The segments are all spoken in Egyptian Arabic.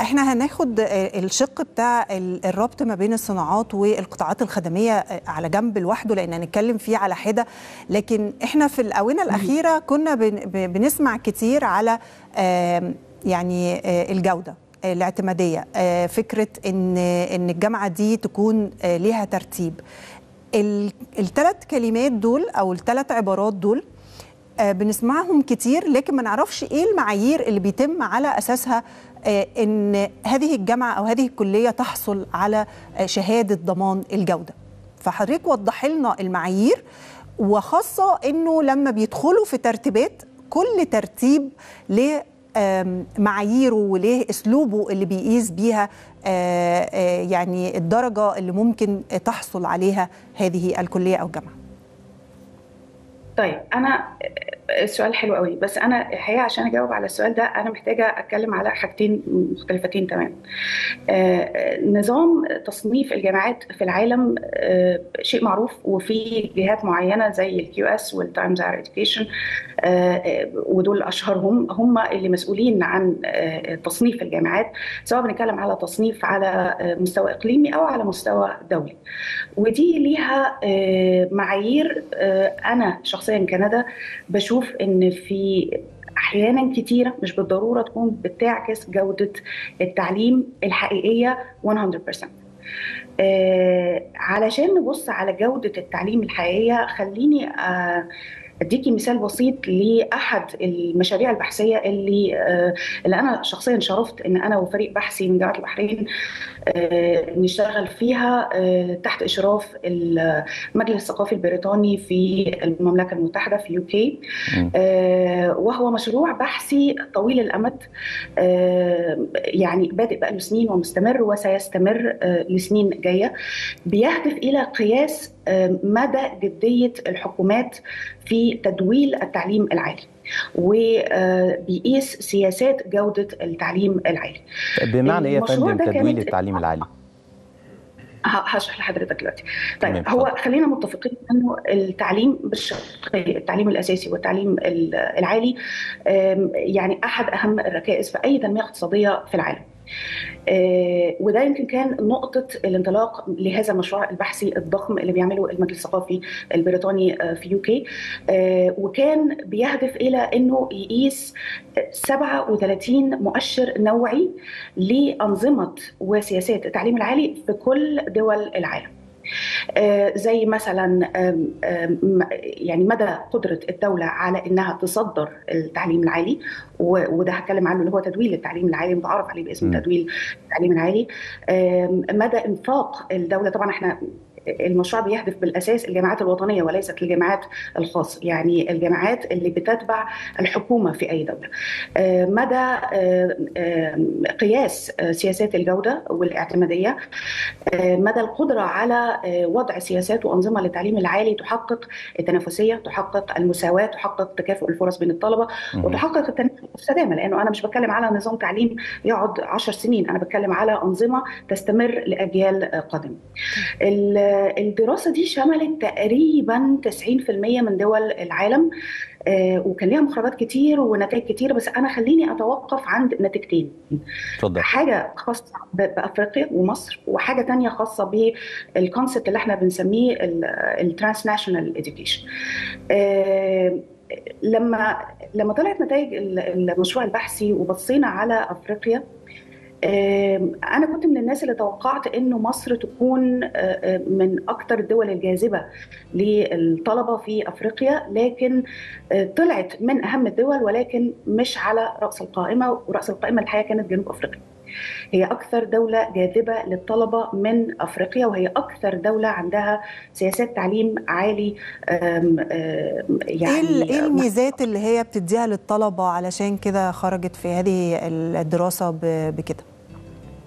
احنا هناخد الشق بتاع الربط ما بين الصناعات والقطاعات الخدميه على جنب لوحده لان هنتكلم فيه على حده لكن احنا في الاونه الاخيره كنا بنسمع كتير على يعني الجوده الاعتماديه فكره ان ان الجامعه دي تكون ليها ترتيب الثلاث كلمات دول او الثلاث عبارات دول بنسمعهم كتير لكن ما نعرفش ايه المعايير اللي بيتم على اساسها ان هذه الجامعه او هذه الكليه تحصل على شهاده ضمان الجوده فحضرتك وضح لنا المعايير وخاصه انه لما بيدخلوا في ترتيبات كل ترتيب له معاييره وليه اسلوبه اللي بيقيس بيها يعني الدرجه اللي ممكن تحصل عليها هذه الكليه او الجامعه طيب انا السؤال حلو قوي بس انا الحقيقه عشان اجاوب على السؤال ده انا محتاجه اتكلم على حاجتين مختلفتين تماما آه نظام تصنيف الجامعات في العالم آه شيء معروف وفي جهات معينه زي الكيو اس والتايمز ار اديوكيشن ودول اشهرهم هم اللي مسؤولين عن آه تصنيف الجامعات سواء بنتكلم على تصنيف على مستوى اقليمي او على مستوى دولي ودي ليها معايير انا شخصيا كندا بشوف ان في احيانا كتيره مش بالضروره تكون بتعكس جوده التعليم الحقيقيه 100% آه علشان نبص على جوده التعليم الحقيقيه خليني آه اديكي مثال بسيط لاحد المشاريع البحثيه اللي آه اللي انا شخصيا شرفت ان انا وفريق بحثي من جامعه البحرين آه نشتغل فيها آه تحت اشراف المجلس الثقافي البريطاني في المملكه المتحده في يو كي وهو مشروع بحثي طويل الامد يعني بادئ بقاله سنين ومستمر وسيستمر لسنين جايه بيهدف الى قياس مدى جديه الحكومات في تدويل التعليم العالي وبيقيس سياسات جوده التعليم العالي بمعنى ايه يا فندم تدويل التعليم العالي هشرح لحضرتك دلوقتي طيب هو خلينا متفقين انه التعليم بالشقين التعليم الاساسي والتعليم العالي يعني احد اهم الركائز في اي تنميه اقتصاديه في العالم آه وده يمكن كان نقطة الانطلاق لهذا المشروع البحثي الضخم اللي بيعمله المجلس الثقافي البريطاني آه في يوكي آه وكان بيهدف إلى أنه يقيس 37 مؤشر نوعي لأنظمة وسياسات التعليم العالي في كل دول العالم آه زي مثلا آم آم يعني مدى قدره الدوله على انها تصدر التعليم العالي وده هتكلم عنه اللي هو تدويل التعليم العالي متعارف عليه باسم م. تدويل التعليم العالي مدى انفاق الدوله طبعا احنا المشروع بيهدف بالاساس الجامعات الوطنيه وليست الجامعات الخاصه يعني الجامعات اللي بتتبع الحكومه في اي دوله مدى قياس سياسات الجوده والاعتماديه مدى القدره على وضع سياسات وانظمه للتعليم العالي تحقق التنافسيه تحقق المساواه تحقق تكافؤ الفرص بين الطلبه وتحقق التنميه المستدامه لانه انا مش بتكلم على نظام تعليم يقعد 10 سنين انا بتكلم على انظمه تستمر لاجيال قادمه الدراسه دي شملت تقريبا 90% من دول العالم آه وكان ليها مخرجات كتير ونتائج كتير بس انا خليني اتوقف عند نتيجتين اتفضل حاجه خاصه بافريقيا ومصر وحاجه تانية خاصه بالكونسبت اللي احنا بنسميه الترانس ناشونال اديوكيشن لما لما طلعت نتائج المشروع البحثي وبصينا على افريقيا أنا كنت من الناس اللي توقعت إنه مصر تكون من أكثر الدول الجاذبة للطلبة في أفريقيا لكن طلعت من أهم الدول ولكن مش على رأس القائمة ورأس القائمة الحقيقة كانت جنوب أفريقيا هي أكثر دولة جاذبة للطلبة من أفريقيا وهي أكثر دولة عندها سياسات تعليم عالي أم أم يعني إيه الميزات اللي هي بتديها للطلبة علشان كده خرجت في هذه الدراسة بكده؟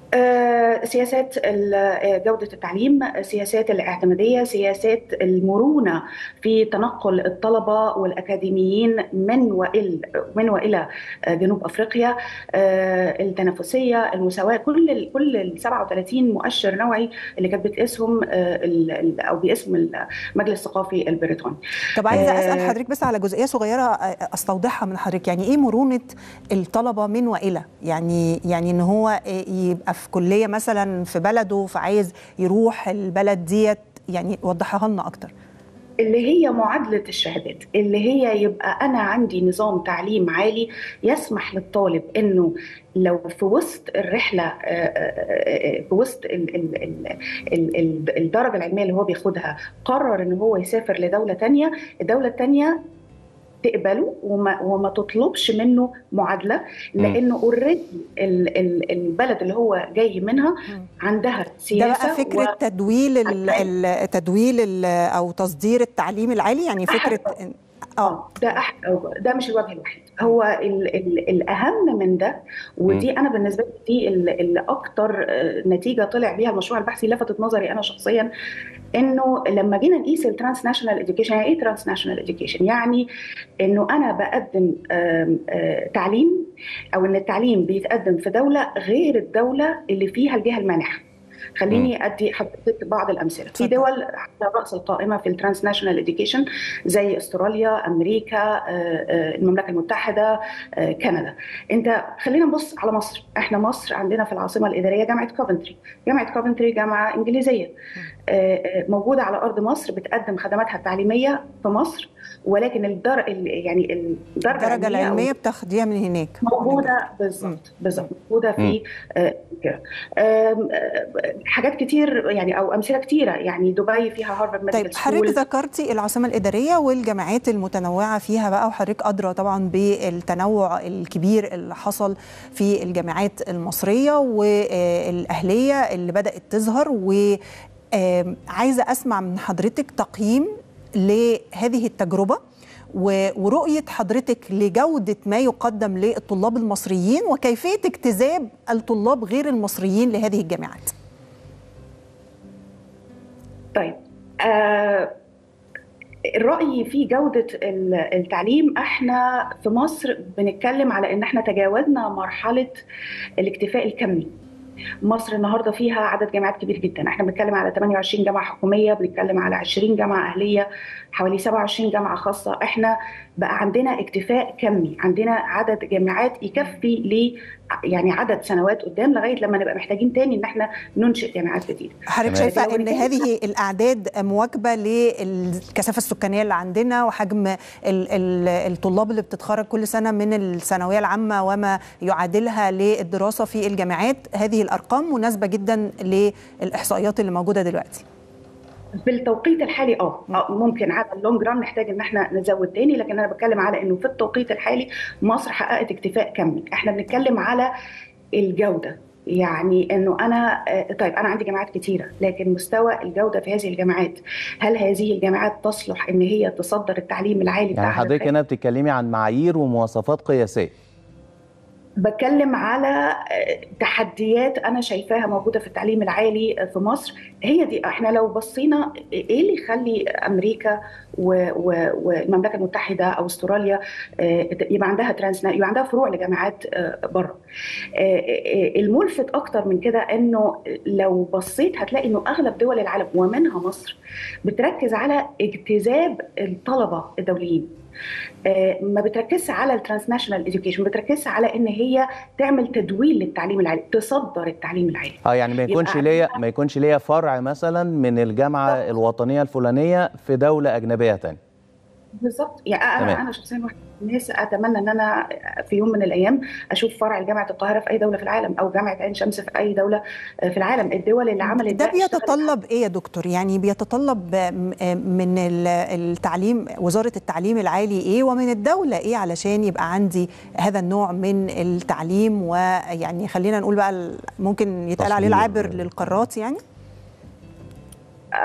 آه، سياسات جودة التعليم سياسات الاعتمادية سياسات المرونة في تنقل الطلبة والأكاديميين من وإلى من وإلى جنوب أفريقيا التنافسية المساواة كل كل ال 37 مؤشر نوعي اللي كانت بتقيسهم أو باسم المجلس الثقافي البريطاني طب عايزة أسأل حضرتك بس على جزئية صغيرة أستوضحها من حضرتك يعني إيه مرونة الطلبة من وإلى يعني يعني إن هو يبقى في كليه مثلا في بلده فعايز يروح البلد ديت يعني وضحها لنا اكتر اللي هي معادلة الشهادات اللي هي يبقى أنا عندي نظام تعليم عالي يسمح للطالب أنه لو في وسط الرحلة في وسط ال ال ال ال الدرجة العلمية اللي هو بياخدها قرر أنه هو يسافر لدولة تانية الدولة التانية تقبله وما, وما تطلبش منه معادله لانه اوريدي البلد اللي هو جاي منها عندها سياسه ده بقى فكره و... تدويل ال تدويل ال او تصدير التعليم العالي يعني فكره اه ده أح... ده مش الوجه الوحيد هو ال ال الاهم من ده ودي انا بالنسبه لي دي اللي اكتر نتيجه طلع بيها المشروع البحثي لفتت نظري انا شخصيا انه لما جينا نقيس الترانس ناشونال اديوكيشن يعني ايه ترانس ناشونال اديوكيشن؟ يعني انه انا بقدم آم آم تعليم او ان التعليم بيتقدم في دوله غير الدوله اللي فيها الجهه المانحه. خليني ادي حضرتك بعض الامثله في دول على راس القائمه في الترانس ناشونال اديوكيشن زي استراليا امريكا المملكه المتحده كندا انت خلينا نبص على مصر احنا مصر عندنا في العاصمه الاداريه جامعه كوفنتري جامعه كوفنتري جامعه انجليزيه موجوده على ارض مصر بتقدم خدماتها التعليميه في مصر ولكن الدر يعني الدرجه, الدرجة العلميه بتاخديها من هناك موجوده بالظبط بالظبط موجوده في حاجات كتير يعني او امثله كتيره يعني دبي فيها هارفارد ميديكال طيب حضرتك ذكرتي العاصمه الاداريه والجامعات المتنوعه فيها بقى وحضرتك ادرى طبعا بالتنوع الكبير اللي حصل في الجامعات المصريه والاهليه اللي بدات تظهر و عايزه اسمع من حضرتك تقييم لهذه التجربه ورؤيه حضرتك لجوده ما يقدم للطلاب المصريين وكيفيه اجتذاب الطلاب غير المصريين لهذه الجامعات. طيب آه الرأي في جودة التعليم احنا في مصر بنتكلم على ان احنا تجاوزنا مرحلة الاكتفاء الكمي مصر النهارده فيها عدد جامعات كبير جدا احنا بنتكلم على 28 جامعه حكوميه بنتكلم على 20 جامعه اهليه حوالي 27 جامعه خاصه احنا بقى عندنا اكتفاء كمي عندنا عدد جامعات يكفي ل يعني عدد سنوات قدام لغايه لما نبقى محتاجين تاني ان احنا ننشئ جامعات جديده. حضرتك شايفه ان هذه الاعداد مواكبه للكثافه السكانيه اللي عندنا وحجم ال ال الطلاب اللي بتتخرج كل سنه من الثانويه العامه وما يعادلها للدراسه في الجامعات هذه الارقام مناسبه جدا للاحصائيات اللي موجوده دلوقتي. بالتوقيت الحالي اه ممكن على اللونج ران نحتاج ان احنا نزود تاني لكن انا بتكلم على انه في التوقيت الحالي مصر حققت اكتفاء كمي احنا بنتكلم على الجوده يعني انه انا طيب انا عندي جامعات كتيره لكن مستوى الجوده في هذه الجامعات هل هذه الجامعات تصلح ان هي تصدر التعليم العالي يعني حضرتك هنا بتتكلمي عن معايير ومواصفات قياسيه بتكلم على تحديات انا شايفاها موجوده في التعليم العالي في مصر هي دي احنا لو بصينا ايه اللي يخلي امريكا والمملكه المتحده او استراليا يبقى عندها ترانس يبقى عندها فروع لجامعات بره الملفت اكتر من كده انه لو بصيت هتلاقي انه اغلب دول العالم ومنها مصر بتركز على اجتذاب الطلبه الدوليين ما بتركزش على الترانسناشونال اديوكيشن بتركزش على ان هي تعمل تدويل للتعليم العالي تصدر التعليم العالي اه يعني ما يكونش ليا ما يكونش ليا فرع مثلا من الجامعه بالضبط. الوطنيه الفلانيه في دوله اجنبيه ثانيه بالظبط يعني انا تمام. انا شخصيا واحد من الناس اتمنى ان انا في يوم من الايام اشوف فرع جامعه القاهره في اي دوله في العالم او جامعه عين شمس في اي دوله في العالم الدول اللي عملت ده بيتطلب ايه يا دكتور يعني بيتطلب من التعليم وزاره التعليم العالي ايه ومن الدوله ايه علشان يبقى عندي هذا النوع من التعليم ويعني خلينا نقول بقى ممكن يتقال عليه العابر للقارات يعني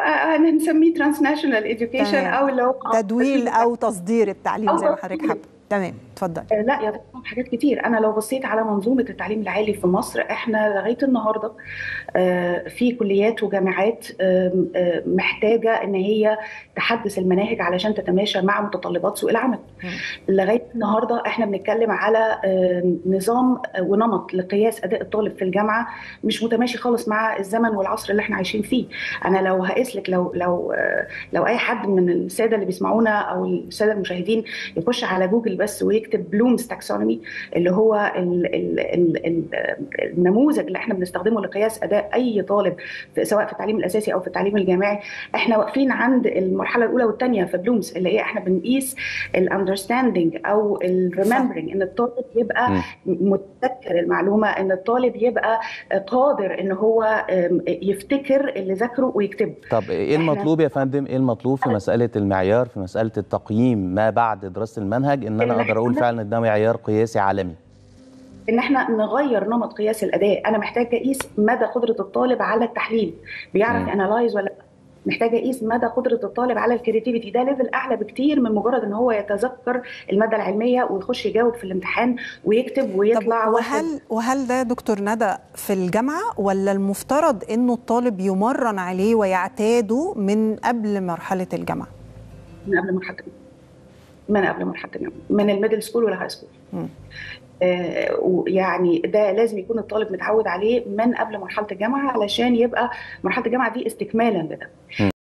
هنسميه ترانس ناشونال اديوكيشن او اللي هو تدويل او تصدير التعليم زي ما حضرتك حابه تمام اتفضل آه، لا يا طبعا حاجات كتير انا لو بصيت على منظومه التعليم العالي في مصر احنا لغايه النهارده آه، في كليات وجامعات آم، آه، محتاجه ان هي تحدث المناهج علشان تتماشى مع متطلبات سوق العمل لغايه النهارده احنا بنتكلم على آم، نظام ونمط لقياس اداء الطالب في الجامعه مش متماشي خالص مع الزمن والعصر اللي احنا عايشين فيه انا لو هقيس لك لو لو آه، لو اي حد من الساده اللي بيسمعونا او الساده المشاهدين يخش على جوجل بس ويكتب بلومز تاكسونومي اللي هو ال ال ال ال النموذج اللي احنا بنستخدمه لقياس اداء اي طالب في سواء في التعليم الاساسي او في التعليم الجامعي احنا واقفين عند المرحله الاولى والثانيه في بلومز اللي هي احنا بنقيس الاندرستاندنج او الريمبرنج ان الطالب يبقى مم. متذكر المعلومه ان الطالب يبقى قادر ان هو آم، يفتكر اللي ذاكره ويكتبه طب ايه إحنا- المطلوب يا فندم ايه المطلوب في مساله المعيار في مساله التقييم ما بعد دراسه المنهج ان انا اللي اقدر اقول إحنا- فعلا ان ده معيار قياسي عالمي ان احنا نغير نمط قياس الاداء انا محتاج اقيس مدى قدره الطالب على التحليل بيعرف مم. انالايز ولا لا محتاج اقيس مدى قدره الطالب على الكرياتيفيتي ده ليفل اعلى بكتير من مجرد ان هو يتذكر الماده العلميه ويخش يجاوب في الامتحان ويكتب طب ويطلع واحد وهل وهل ده دكتور ندى في الجامعه ولا المفترض انه الطالب يمرن عليه ويعتاده من قبل مرحله الجامعه؟ من قبل مرحله من قبل مرحله الجامعه من الميدل سكول والهاي سكول مم. آه، ويعني ده لازم يكون الطالب متعود عليه من قبل مرحله الجامعه علشان يبقى مرحله الجامعه دي استكمالا لده